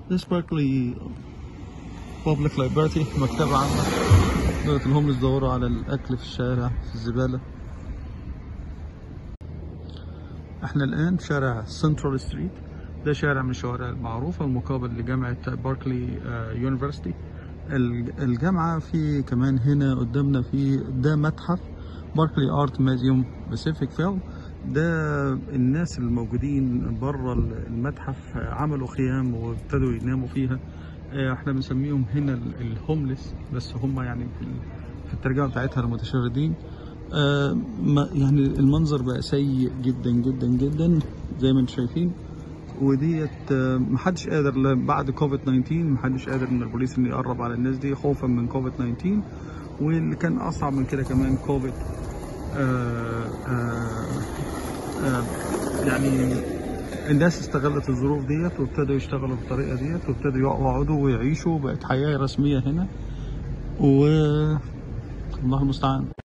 This Berkeley Public Library مكتبة عامة دولة الهوملس دوروا على الأكل في الشارع في الزبالة احنا الآن في شارع سنترال ستريت ده شارع من الشوارع المعروفة المقابل لجامعة باركلي يونيفرسيتي الجامعة في كمان هنا قدامنا في ده متحف باركلي ارت ميوزيوم باسيفيك فيلم ده الناس الموجودين بره المتحف عملوا خيام وابتدوا يناموا فيها احنا بنسميهم هنا الهوملس بس هم يعني في الترجمه بتاعتها المتشردين يعني المنظر بقى سيء جدا جدا جدا زي ما انتم شايفين وديت محدش قادر بعد كوفيد 19 محدش قادر من البوليس انه يقرب على الناس دي خوفا من كوفيد 19 واللي كان اصعب من كده كمان كوفيد آآ آآ آآ يعني الناس استغلت الظروف ديت وابتدوا يشتغلوا بالطريقه ديت وابتدوا يقعدوا ويعيشوا بقت حياه رسميه هنا و الله المستعان